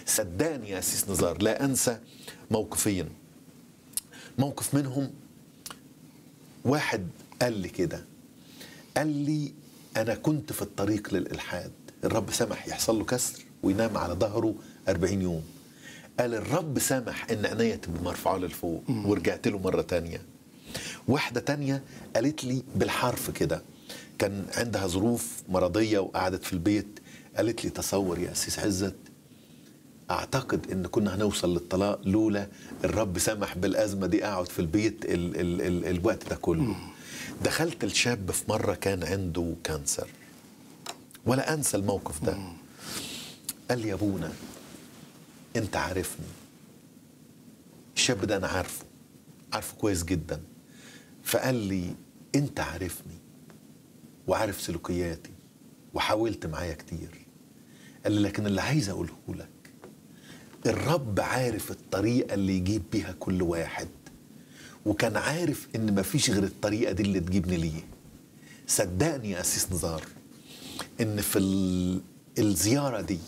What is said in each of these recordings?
صدقني يا أسيس نزار لا أنسى موقفين موقف منهم واحد قال لي كده قال لي أنا كنت في الطريق للإلحاد الرب سمح يحصل له كسر وينام على ظهره 40 يوم قال الرب سمح ان عينيا تبقى مرفوعه للفوق ورجعت له مره تانية واحده تانية قالت لي بالحرف كده كان عندها ظروف مرضيه وقعدت في البيت قالت لي تصور يا اسيس عزت اعتقد ان كنا هنوصل للطلاق لولا الرب سمح بالازمه دي اقعد في البيت ال ال ال الوقت ده كله دخلت الشاب في مره كان عنده كانسر ولا انسى الموقف ده قال لي يا ابونا انت عارفني الشاب ده انا عارفه عارفه كويس جدا فقال لي انت عارفني وعارف سلوكياتي وحاولت معايا كتير قال لي لكن اللي عايز اقوله لك الرب عارف الطريقه اللي يجيب بيها كل واحد وكان عارف ان مفيش غير الطريقه دي اللي تجيبني ليه صدقني يا اسيس نزار ان في ال- الزياره دي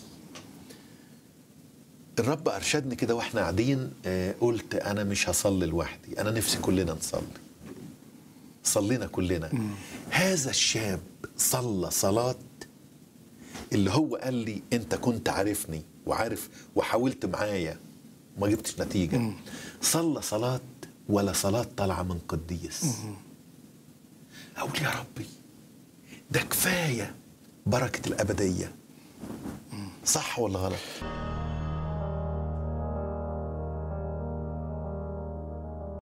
الرب ارشدني كده واحنا قاعدين آه، قلت انا مش هصلي لوحدي انا نفسي كلنا نصلي صلينا كلنا هذا الشاب صلى صلاه اللي هو قال لي انت كنت عارفني وعارف وحاولت معايا وما جبتش نتيجه صلى صلاه ولا صلاه طالعه من قديس اقول يا ربي ده كفايه بركه الابديه صح ولا غلط